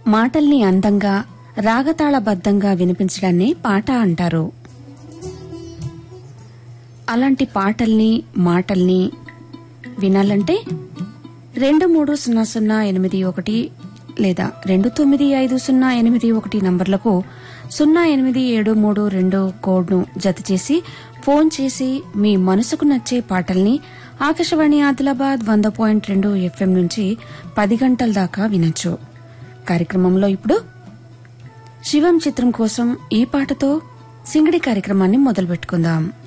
మాటల్ని అందంగా రాగతాళబద్దంగా వినిపించడాన్ని పాట అంటారు అలాంటి పాటల్ని మాటల్ని వినాలంటే రెండు మూడు సున్నా సున్నా ఎనిమిది ఒకటి లేదా రెండు తొమ్మిది ఐదు సున్నా ఎనిమిది ఒకటి నంబర్లకు సున్నా ఎనిమిది ఏడు మూడు రెండు కోడ్ను జతచేసి ఫోన్ చేసి మీ మనసుకు నచ్చే పాటల్ని ఆకాశవాణి ఆదిలాబాద్ వంద పాయింట్ రెండు ఎఫ్ఎం నుంచి పది గంటల దాకా వినొచ్చు కార్యక్రమంలో ఇప్పుడు శివం చిత్రం కోసం ఈ పాటతో సింగడి కార్యక్రమాన్ని మొదలుపెట్టుకుందాం